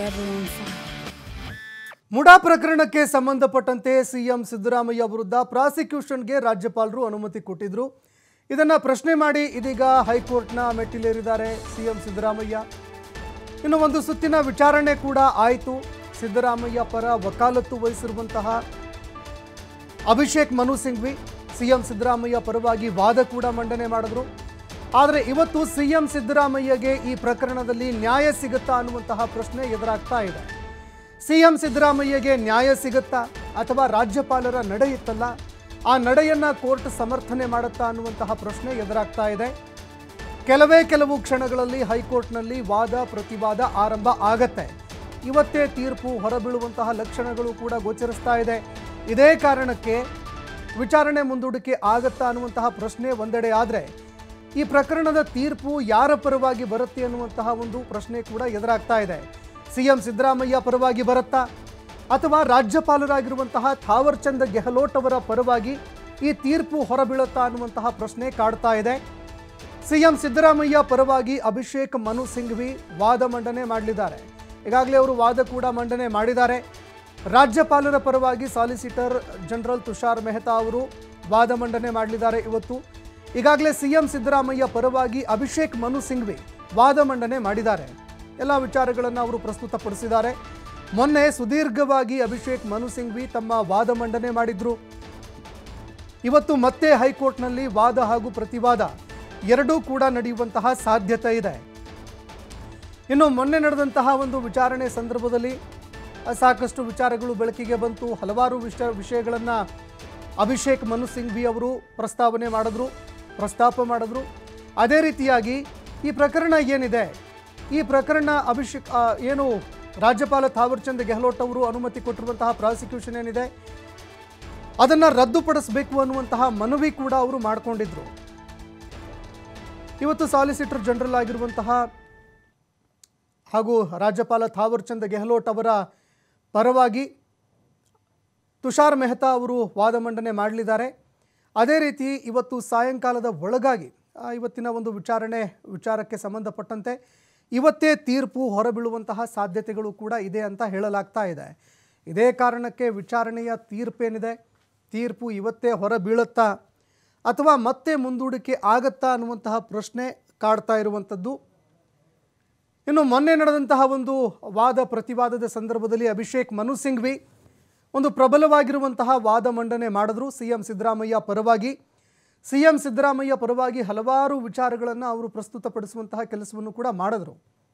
everyone fine. MUDA ಪ್ರಕರಣಕ್ಕೆ ಸಂಬಂಧಪಟ್ಟಂತೆ CM Siddaramaiah ವಿರುದ್ಧ ಪ್ರಾಸಿಕ್ಯೂಷನ್ಗೆ ರಾಜ್ಯಪಾಲರು ಅನುಮತಿ ಕೊಟ್ಟಿದ್ರು ಇದನ್ನ ಪ್ರಶ್ನೆ ಮಾಡಿ ಇದೀಗ ಹೈಕೋರ್ಟ್ನ ಮೆಟ್ಟಿಲೇರಿದ್ದಾರೆ ಸಿಎಂ ಸಿದ್ದರಾಮಯ್ಯ ಇನ್ನು ಒಂದು ಸುತ್ತಿನ ವಿಚಾರಣೆ ಕೂಡ ಆಯಿತು ಸಿದ್ದರಾಮಯ್ಯ ಪರ ವಕಾಲತ್ತು ವಹಿಸಿರುವಂತಹ ಅಭಿಷೇಕ್ ಮನು ಸಿಂಘ್ವಿ ಸಿಎಂ ಸಿದ್ದರಾಮಯ್ಯ ಪರವಾಗಿ ವಾದ ಕೂಡ ಮಂಡನೆ ಮಾಡಿದ್ರು ಆದರೆ ಇವತ್ತು ಸಿಎಂ ಸಿದ್ದರಾಮಯ್ಯಗೆ ಈ ಪ್ರಕರಣದಲ್ಲಿ ನ್ಯಾಯ ಸಿಗುತ್ತಾ ಅನ್ನುವಂತಹ ಪ್ರಶ್ನೆ ಎದುರಾಗ್ತಾ ಇದೆ ಸಿಎಂ ಸಿದ್ದರಾಮಯ್ಯಗೆ ನ್ಯಾಯ ಸಿಗುತ್ತಾ ಅಥವಾ ರಾಜ್ಯಪಾಲರ ನಡೆ ಇತ್ತಲ್ಲ ಆ ನಡೆಯನ್ನ ಕೋರ್ಟ್ ಸಮರ್ಥನೆ ಮಾಡುತ್ತಾ ಅನ್ನುವಂತಹ ಪ್ರಶ್ನೆ ಎದುರಾಗ್ತಾ ಇದೆ ಕೆಲವೇ ಕೆಲವು ಕ್ಷಣಗಳಲ್ಲಿ ಹೈಕೋರ್ಟ್ನಲ್ಲಿ ವಾದ ಪ್ರತಿವಾದ ಆರಂಭ ಆಗತ್ತೆ ಇವತ್ತೇ ತೀರ್ಪು ಹೊರಬೀಳುವಂತಹ ಲಕ್ಷಣಗಳು ಕೂಡ ಗೋಚರಿಸ್ತಾ ಇದೆ ಇದೇ ಕಾರಣಕ್ಕೆ ವಿಚಾರಣೆ ಮುಂದೂಡಿಕೆ ಆಗತ್ತಾ ಅನ್ನುವಂತಹ ಪ್ರಶ್ನೆ ಒಂದೆಡೆ ಆದರೆ ಈ ಪ್ರಕರಣದ ತೀರ್ಪು ಯಾರ ಪರವಾಗಿ ಬರುತ್ತೆ ಅನ್ನುವಂತಹ ಒಂದು ಪ್ರಶ್ನೆ ಕೂಡ ಎದುರಾಗ್ತಾ ಇದೆ ಸಿಎಂ ಸಿದ್ದರಾಮಯ್ಯ ಪರವಾಗಿ ಬರುತ್ತಾ ಅಥವಾ ರಾಜ್ಯಪಾಲರಾಗಿರುವಂತಹ ಥಾವರ್ಚಂದ್ ಗೆಹ್ಲೋಟ್ ಅವರ ಪರವಾಗಿ ಈ ತೀರ್ಪು ಹೊರಬೀಳುತ್ತಾ ಅನ್ನುವಂತಹ ಪ್ರಶ್ನೆ ಕಾಡ್ತಾ ಇದೆ ಸಿಎಂ ಸಿದ್ದರಾಮಯ್ಯ ಪರವಾಗಿ ಅಭಿಷೇಕ್ ಮನು ಸಿಂಘ್ವಿ ವಾದ ಮಂಡನೆ ಮಾಡಲಿದ್ದಾರೆ ಈಗಾಗಲೇ ಅವರು ವಾದ ಕೂಡ ಮಂಡನೆ ಮಾಡಿದ್ದಾರೆ ರಾಜ್ಯಪಾಲರ ಪರವಾಗಿ ಸಾಲಿಸಿಟರ್ ಜನರಲ್ ತುಷಾರ್ ಮೆಹ್ತಾ ಅವರು ವಾದ ಮಂಡನೆ ಮಾಡಲಿದ್ದಾರೆ ಇವತ್ತು ಈಗಾಗಲೇ ಸಿಎಂ ಸಿದ್ದರಾಮಯ್ಯ ಪರವಾಗಿ ಅಭಿಷೇಕ್ ಮನು ಸಿಂಘ್ವಿ ವಾದ ಮಂಡನೆ ಮಾಡಿದ್ದಾರೆ ಎಲ್ಲ ವಿಚಾರಗಳನ್ನು ಅವರು ಪ್ರಸ್ತುತಪಡಿಸಿದ್ದಾರೆ ಮೊನ್ನೆ ಸುದೀರ್ಘವಾಗಿ ಅಭಿಷೇಕ್ ಮನು ಸಿಂಘ್ವಿ ತಮ್ಮ ವಾದ ಮಂಡನೆ ಮಾಡಿದ್ರು ಇವತ್ತು ಮತ್ತೆ ಹೈಕೋರ್ಟ್ನಲ್ಲಿ ವಾದ ಹಾಗೂ ಪ್ರತಿವಾದ ಎರಡೂ ಕೂಡ ನಡೆಯುವಂತಹ ಸಾಧ್ಯತೆ ಇದೆ ಇನ್ನು ಮೊನ್ನೆ ನಡೆದಂತಹ ಒಂದು ವಿಚಾರಣೆ ಸಂದರ್ಭದಲ್ಲಿ ಅ, ಸಾಕಷ್ಟು ವಿಚಾರಗಳು ಬೆಳಕಿಗೆ ಬಂತು ಹಲವಾರು ವಿಷಯ ವಿಷಯಗಳನ್ನು ಅಭಿಷೇಕ್ ಮನು ಸಿಂಘ್ವಿ ಅವರು ಪ್ರಸ್ತಾವನೆ ಮಾಡಿದ್ರು ಪ್ರಸ್ತಾಪ ಮಾಡಿದ್ರು ಅದೇ ರೀತಿಯಾಗಿ ಈ ಪ್ರಕರಣ ಏನಿದೆ ಈ ಪ್ರಕರಣ ಅಭಿಷೇಕ್ ಆ, ಏನು ರಾಜ್ಯಪಾಲ ಥಾವರ್ಚಂದ್ ಗೆಹ್ಲೋಟ್ ಅವರು ಅನುಮತಿ ಕೊಟ್ಟಿರುವಂತಹ ಪ್ರಾಸಿಕ್ಯೂಷನ್ ಏನಿದೆ ಅದನ್ನು ರದ್ದುಪಡಿಸಬೇಕು ಅನ್ನುವಂತಹ ಮನವಿ ಕೂಡ ಅವರು ಮಾಡಿಕೊಂಡಿದ್ರು ಇವತ್ತು ಸಾಲಿಸಿಟರ್ ಜನರಲ್ ಆಗಿರುವಂತಹ ಹಾಗೂ ರಾಜ್ಯಪಾಲ ಥಾವರ್ಚಂದ್ ಗೆಹ್ಲೋಟ್ ಅವರ ಪರವಾಗಿ ತುಷಾರ್ ಮೆಹ್ತಾ ಅವರು ವಾದ ಮಂಡನೆ ಮಾಡಲಿದ್ದಾರೆ ಅದೇ ರೀತಿ ಇವತ್ತು ಸಾಯಂಕಾಲದ ಒಳಗಾಗಿ ಆ, ಇವತ್ತಿನ ಒಂದು ವಿಚಾರಣೆ ವಿಚಾರಕ್ಕೆ ಸಂಬಂಧಪಟ್ಟಂತೆ ಇವತ್ತೇ ತೀರ್ಪು ಹೊರಬೀಳುವಂತಹ ಸಾಧ್ಯತೆಗಳು ಕೂಡ ಇದೆ ಅಂತ ಹೇಳಲಾಗ್ತಾ ಇದೆ ಇದೇ ಕಾರಣಕ್ಕೆ ವಿಚಾರಣೆಯ ತೀರ್ಪೇನಿದೆ ತೀರ್ಪು ಇವತ್ತೇ ಹೊರಬೀಳುತ್ತಾ ಅಥವಾ ಮತ್ತೆ ಮುಂದೂಡಿಕೆ ಆಗತ್ತಾ ಅನ್ನುವಂತಹ ಪ್ರಶ್ನೆ ಕಾಡ್ತಾ ಇರುವಂಥದ್ದು ಇನ್ನು ಮೊನ್ನೆ ನಡೆದಂತಹ ಒಂದು ವಾದ ಪ್ರತಿವಾದದ ಸಂದರ್ಭದಲ್ಲಿ ಅಭಿಷೇಕ್ ಮನು ಸಿಂಘ್ವಿ ಒಂದು ಪ್ರಬಲವಾಗಿರುವಂತಹ ವಾದ ಮಂಡನೆ ಮಾಡಿದ್ರು ಸಿ ಎಂ ಸಿದ್ದರಾಮಯ್ಯ ಪರವಾಗಿ ಸಿ ಎಂ ಸಿದ್ದರಾಮಯ್ಯ ಪರವಾಗಿ ಹಲವಾರು ವಿಚಾರಗಳನ್ನು ಅವರು ಪ್ರಸ್ತುತಪಡಿಸುವಂತಹ ಕೆಲಸವನ್ನು ಕೂಡ ಮಾಡಿದ್ರು